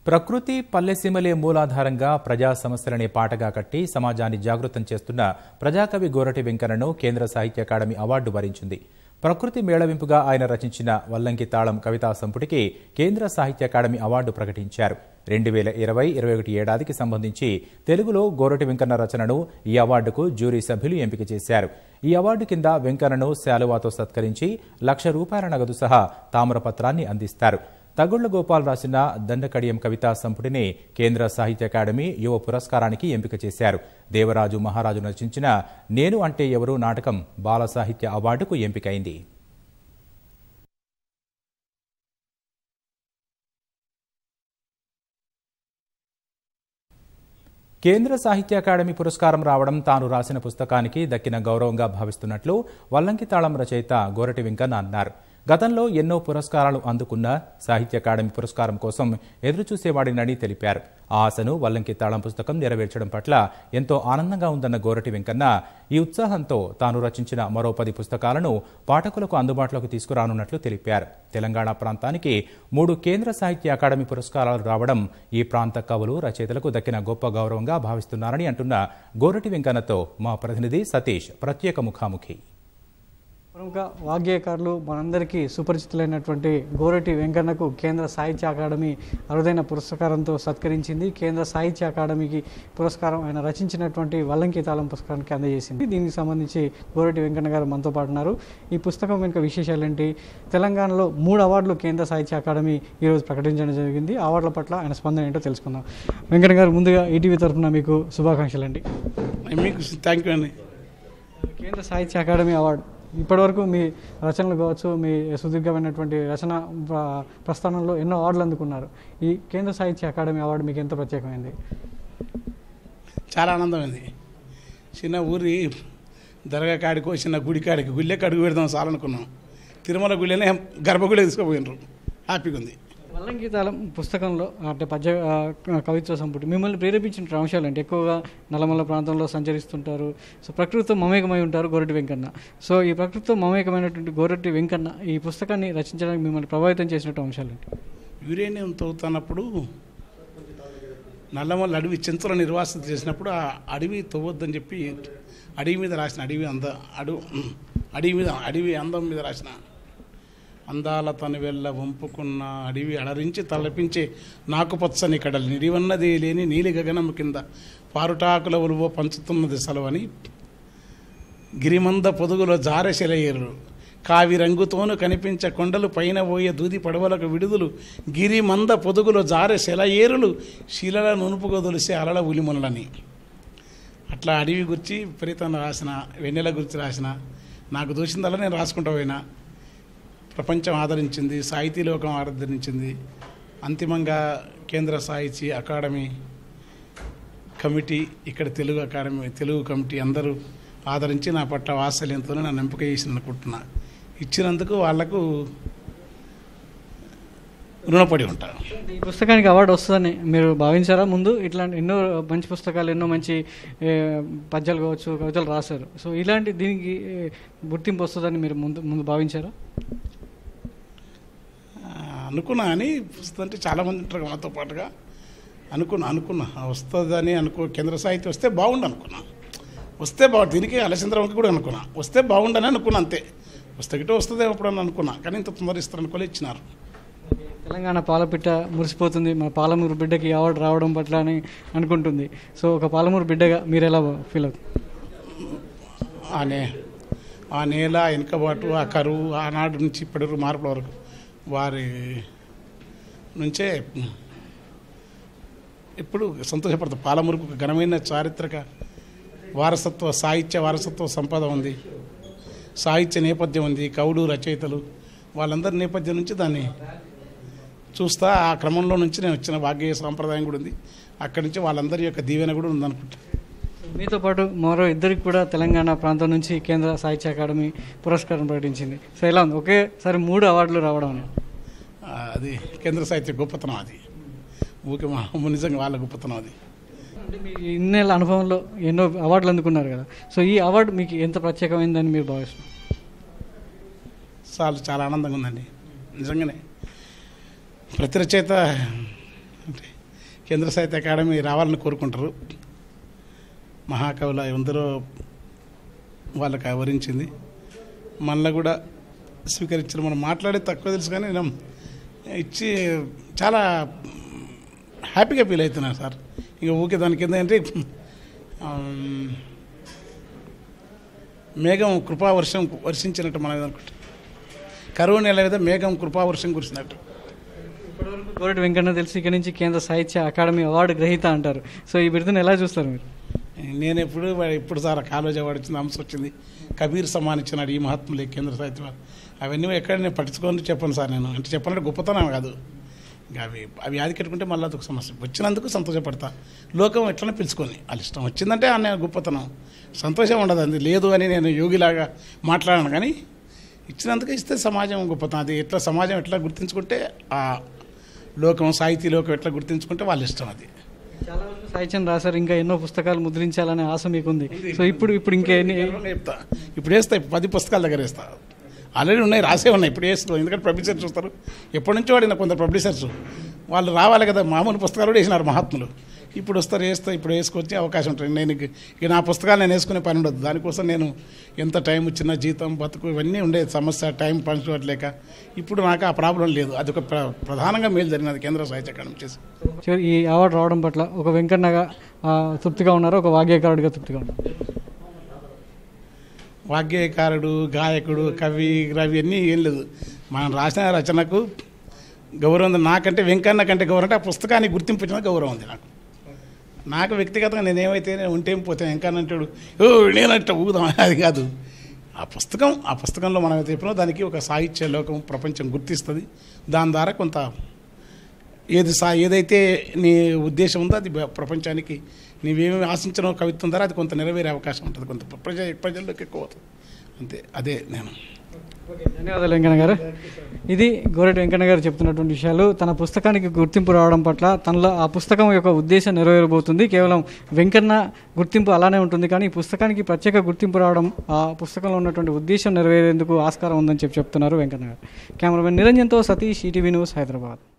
ప్రకృతి పల్లెసీమలే మూలాధారంగా ప్రజా సమస్యలనే పాటగా కట్టి సమాజాన్ని జాగృతం చేస్తున్న ప్రజాకవి గోరటి వెంకన్నను కేంద్ర సాహిత్య అకాడమీ అవార్డు వరించింది ప్రకృతి మేళవింపుగా ఆయన రచించిన వల్లంకి తాళం కవితా సంపుటికి కేంద్ర సాహిత్య అకాడమీ అవార్డు ప్రకటించారు రెండు వేల ఇరవై ఇరవై ఒకటి ఏడాదికి సంబంధించి తెలుగులో గోరటి వెంకన్న రచనను ఈ అవార్డుకు జ్యూరీ సభ్యులు ఎంపిక చేశారు ఈ అవార్డు కింద వెంకన్నను శాలువాతో సత్కరించి లక్ష రూపాయల నగదు సహా తామ్రపత్రాన్ని అందిస్తారు తగుళ్ల గోపాల్ రాసిన దండకడియం కవితా సంపుటిని కేంద్ర సాహిత్య అకాడమీ యువ పురస్కారానికి ఎంపిక చేశారు దేవరాజు మహారాజు రచించిన నేను అంటే ఎవరు నాటకం బాల సాహిత్య అవార్డుకు ఎంపికైంది కేంద్ర సాహిత్య అకాడమీ పురస్కారం రావడం తాను రాసిన పుస్తకానికి దక్కిన గౌరవంగా భావిస్తున్నట్లు వల్లంకి తాళం రచయిత గోరటి వెంకన్న అన్నారు గతంలో ఎన్నో పురస్కారాలు అందుకున్న సాహిత్య అకాడమీ పురస్కారం కోసం ఎదురుచూసేవాడినని తెలిపారు ఆ ఆశను వల్లంకి తాళం పుస్తకం నెరవేర్చడం పట్ల ఎంతో ఆనందంగా ఉందన్న గోరటి వెంకన్న ఈ ఉత్సాహంతో తాను రచించిన మరో పది పుస్తకాలను పాఠకులకు అందుబాటులోకి తీసుకురానున్నట్లు తెలిపారు తెలంగాణ ప్రాంతానికి మూడు కేంద్ర సాహిత్య అకాడమీ పురస్కారాలు రావడం ఈ ప్రాంత కవులు రచయితలకు దక్కిన గొప్ప గౌరవంగా భావిస్తున్నారని అంటున్న గోరటి వెంకన్నతో మా ప్రతినిధి సతీష్ ప్రత్యేక ముఖాముఖి ప్రముఖ వాగ్గేయకారులు మనందరికీ సుపరిచితులైనటువంటి గోరటి వెంకన్నకు కేంద్ర సాహిత్య అకాడమీ అరుదైన పురస్కారంతో సత్కరించింది కేంద్ర సాహిత్య అకాడమీకి పురస్కారం ఆయన రచించినటువంటి వల్లంకి తాళం పుస్తకానికి అందజేసింది దీనికి సంబంధించి గోరటి వెంకన్న గారు మనతో పాటు ఉన్నారు ఈ పుస్తకం వెనుక విశేషాలు ఏంటి తెలంగాణలో మూడు అవార్డులు కేంద్ర సాహిత్య అకాడమీ ఈరోజు ప్రకటించడం జరిగింది ఆ అవార్డుల పట్ల ఆయన స్పందన ఏంటో తెలుసుకుందాం వెంకన్న గారు ముందుగా ఈటీవీ తరఫున మీకు శుభాకాంక్షలు అండి మీకు థ్యాంక్ యూ అండి కేంద్ర సాహిత్య అకాడమీ అవార్డు ఇప్పటివరకు మీ రచనలు కావచ్చు మీ సుదీర్ఘమైనటువంటి రచన ప్ర- ప్రస్థానంలో ఎన్నో అవార్డులు అందుకున్నారు ఈ కేంద్ర సాహిత్య అకాడమీ అవార్డు మీకు ఎంత ప్రత్యేకమైంది చాలా ఆనందమైంది చిన్న ఊరి దర్గా కాడికో చిన్న గుడి కాడికి గుళ్ళే కడుగు పెడదాం చాలనుకున్నాం తిరుమల గుళ్ళనే గర్భగుడి తీసుకుపోయినరు హ్యాపీగా ఉంది వల్లంకి తాళం పుస్తకంలో అంటే పద్య ఆ, కవిత్వ సంపుటి మిమ్మల్ని ప్రేరేపించిన అంశాలు అంటే ఎక్కువగా నల్లమల్ల ప్రాంతంలో సంచరిస్తుంటారు సో ప్రకృతితో మమేకమై ఉంటారు గోరటి వెంకన్న సో ఈ ప్రకృతితో మమేకమైనటువంటి గోరటి వెంకన్న ఈ పుస్తకాన్ని రచించడానికి మిమ్మల్ని ప్రభావితం చేసినట్టు అంశాలు ఏంటి యురేనియం తవ్వుతున్నప్పుడు నల్లమల్ల అడవి చెంచుల నిర్వాసిత చేసినప్పుడు ఆ అడవి తవ్వొద్దని చెప్పి అడవి మీద రాసిన అడవి అంద అడవి అడవి మీద అడవి అందం మీద రాసిన అందాల తను వెళ్ళ వంపుకున్న అడవి అడరించి తలపించే నాకు పచ్చని కడలు నిడివన్నది లేని నీలి గగనము కింద పారుటాకుల ఉలువ పంచుతున్నది సెలవని గిరిమంద పొదుగులో జారశిలయేరు కావి రంగుతోను కనిపించ కొండలు పైన పోయే దూది పడవలకు విడుదలు గిరిమంద పొదుగులో జారె శిలయేరులు శిలల నునుపుగా తొలిసే అలల ఉలిమునలని అట్లా అడవి గురించి విపరీతంగా రాసిన వెన్నెల గురించి రాసిన నాకు దోచిందల్లా నేను రాసుకుంటూ పోయినా ప్రపంచం ఆదరించింది సాహితీ లోకం ఆదరించింది అంతిమంగా కేంద్ర సాహితీ అకాడమీ కమిటీ ఇక్కడ తెలుగు అకాడమీ తెలుగు కమిటీ అందరూ ఆదరించి నా పట్ల వాత్సల్యంతోనే నన్ను ఎంపిక చేసి అనుకుంటున్నా ఇచ్చినందుకు వాళ్లకు రుణపడి ఉంటాను ఈ పుస్తకానికి అవార్డు వస్తుందని మీరు భావించారా ముందు ఇట్లాంటి ఎన్నో మంచి పుస్తకాలు ఎన్నో మంచి ఏ, పద్యాలు కావచ్చు కవితలు రాశారు సో ఇలాంటి దీనికి ఏ, గుర్తింపు వస్తుందని మీరు ముందు ముందు భావించారా ఆ, అనుకున్నా అని వస్తుందంటే చాలామంది ఉంటారు మాతో పాటుగా అనుకున్నా అనుకున్నా వస్తుందని అనుకో కేంద్ర సాహిత్యం వస్తే బాగుండు అనుకున్నా వస్తే బాగుండు దీనికి అలచంద్రకి కూడా అనుకున్నా వస్తే బాగుండని అనుకున్నా అంతే వస్తే గిట్ట వస్తుంది ఎప్పుడన్నా అనుకున్నా కానీ ఇంత తొందర ఇస్తారు అనుకోలే ఇచ్చినారు తెలంగాణ పాలపిట్ట మురిసిపోతుంది మా పాలమూరు బిడ్డకి అవార్డు రావడం పట్ల అని అనుకుంటుంది సో ఒక పాలమూరు బిడ్డగా మీరు ఎలా ఫీల్ అవుతుంది ఆ నే ఆ నేల వెనుకబాటు ఆ కరువు ఆనాడు నుంచి ఇప్పటి వరకు మార్పుల వరకు వారి నుంచే ఎప్పుడు సంతోషపడతాం పాలమురుకు ఒక ఘనమైన చారిత్రక వారసత్వ సాహిత్య వారసత్వ సంపద ఉంది సాహిత్య నేపథ్యం ఉంది కవులు రచయితలు వాళ్ళందరి నేపథ్యం నుంచి దాన్ని చూస్తా ఆ క్రమంలో నుంచి నేను వచ్చిన భాగ్య సాంప్రదాయం కూడా ఉంది అక్కడి నుంచి వాళ్ళందరి యొక్క దీవెన కూడా ఉందనుకుంటా మీతో పాటు మరో ఇద్దరికి కూడా తెలంగాణ ప్రాంతం నుంచి కేంద్ర సాహిత్య అకాడమీ పురస్కారం ప్రకటించింది సో ఎలా ఉంది ఒకేసారి మూడు అవార్డులు రావడం అనేది ఆ, అది కేంద్ర సాహిత్య గొప్పతనం అది ఊకే మా నిజంగా వాళ్ళ గొప్పతనం అది అంటే మీ ఇన్నేళ్ళ అనుభవంలో ఎన్నో అవార్డులు అందుకున్నారు కదా సో ఈ అవార్డు మీకు ఎంత ప్రత్యేకమైందని మీరు భావిస్తున్నారు చాలా చాలా ఆనందంగా ఉందండి నిజంగానే ప్రతి రచయిత అంటే కేంద్ర సాహిత్య అకాడమీ రావాలని కోరుకుంటారు మహాకవుల ఎందరో వాళ్ళకి వివరించింది మనలో కూడా స్వీకరించారు మనం మాట్లాడే తక్కువ తెలుసు కానీ నేను ఇచ్చి చాలా హ్యాపీగా ఫీల్ అవుతున్నాను సార్ ఇంకా ఊకే దానికి ఏంటంటే ఆమ్, మేఘం కృపావర్షం వర్షించినట్టు మనం అనుకుంటాం కరువు నెల మీద మేఘం కృపావర్షం కురిసినట్టు ఇప్పటివరకు గోరటి వెంకన్న తెలిసి ఇక్కడి నుంచి కేంద్ర సాహిత్య అకాడమీ అవార్డు గ్రహీత అంటారు సో ఈ బిరుదును ఎలా చూస్తారు మీరు నేను ఎప్పుడు ఇప్పుడు సార్ కాలేజ్ అవార్డు వచ్చింది అంశం వచ్చింది కబీర్ సమ్మాన్ ఇచ్చినాడు ఈ మహాత్ములే కేంద్ర సాహిత్య వారు. అవన్నీ ఎక్కడ నేను పట్టించుకొని చెప్పను సార్ నేను అంటే చెప్పాలంటే గొప్పతనం కాదు ఇంకా అవి అవి యాది కట్టుకుంటే మళ్ళీ అదొక సమస్య వచ్చినందుకు సంతోషపడతా లోకం ఎట్లనే పిలుచుకొని వాళ్ళ ఇష్టం వచ్చిందంటే ఆ నేను గొప్పతనం సంతోషం ఉండదు అది లేదు అని నేను యోగిలాగా మాట్లాడాను కానీ ఇచ్చినందుకు ఇస్తే సమాజం గొప్పతనం అది ఎట్లా సమాజం ఎట్లా గుర్తించుకుంటే ఆ లోకం సాహితీ లోకం ఎట్లా గుర్తించుకుంటే వాళ్ళ ఇష్టం అది చాలా వరకు సాహిత్యం రాశారు ఇంకా ఎన్నో పుస్తకాలు ముద్రించాలనే ఆశ మీకుంది సో ఇప్పుడు ఇప్పుడు ఇంకా ఎన్ని గర్వంగా చెప్తా ఇప్పుడు వేస్తా ఇప్పుడు పది పుస్తకాల దగ్గర వేస్తా ఆల్రెడీ ఉన్నాయి రాసే ఉన్నాయి ఇప్పుడు వేస్తున్నాం ఎందుకంటే పబ్లిషర్స్ చూస్తారు ఎప్పటి నుంచో వాడిన కొందరు పబ్లిషర్స్ వాళ్ళు రావాలి కదా మామూలు పుస్తకాలు కూడా వేసినారు మహాత్ములు ఇప్పుడు వస్తారు వేస్తా ఇప్పుడు వేసుకొచ్చే అవకాశం ఉంటుంది నేను ఇక ఇక నా పుస్తకాలు నేను వేసుకునే పని ఉండదు దానికోసం నేను ఎంత టైం వచ్చిన జీతం బతుకు ఇవన్నీ ఉండేది సమస్య టైం పంచుకోవట్లేక ఇప్పుడు నాకు ఆ ప్రాబ్లం లేదు అది ఒక ప్ర- ప్రధానంగా మేలు జరిగినది కేంద్ర సాహిత్య అకాడమీ చేసి చివరి ఈ అవార్డు రావడం పట్ల ఒక వెంకన్నగా ఆ, తృప్తిగా ఉన్నారు ఒక వాగ్యకారుడిగా తృప్తిగా ఉన్నారు వాగ్గేయకారుడు గాయకుడు కవి రవి అన్నీ ఏం లేదు మనం రాసిన రచనకు గౌరవం ఉంది నాకంటే వెంకన్న కంటే గౌరవం అంటే ఆ పుస్తకానికి గుర్తింపు ఇచ్చిన గౌరవం ఉంది నాకు నాకు వ్యక్తిగతంగా నేనేమైతే నేను ఉంటేం పోతే వెంకన్న అంటాడు ఓ నేనంటే ఊదాం అది కాదు ఆ పుస్తకం ఆ పుస్తకంలో మనం అయితే చెప్పినా దానికి ఒక సాహిత్య లోకం ప్రపంచం గుర్తిస్తుంది దాని ద్వారా కొంత ఏది సా ఏదైతే నీ ఉద్దేశం ఉందో అది బ- ప్రపంచానికి నీవేమి ఆశించిన కవిత్వం ద్వారా అది కొంత నెరవేరే అవకాశం ఉంటుంది కొంత ప్రజ ప్రజల్లోకి ఎక్కువ అవుతుంది అంతే అదే నేను ధన్యవాదాలు వెంకన్న గారు ఇది గోరెటి వెంకన్న గారు చెప్తున్నటువంటి విషయాలు తన పుస్తకానికి గుర్తింపు రావడం పట్ల తనలో ఆ పుస్తకం యొక్క ఉద్దేశం నెరవేరబోతుంది కేవలం వెంకన్న గుర్తింపు అలానే ఉంటుంది కానీ ఈ పుస్తకానికి ప్రత్యేక గుర్తింపు రావడం ఆ పుస్తకంలో ఉన్నటువంటి ఉద్దేశం నెరవేరేందుకు ఆస్కారం ఉందని చెప్పి చెప్తున్నారు వెంకన్న గారు కెమెరామెన్ నిరంజన్తో సతీష్ ఈటీవీ న్యూస్ హైదరాబాద్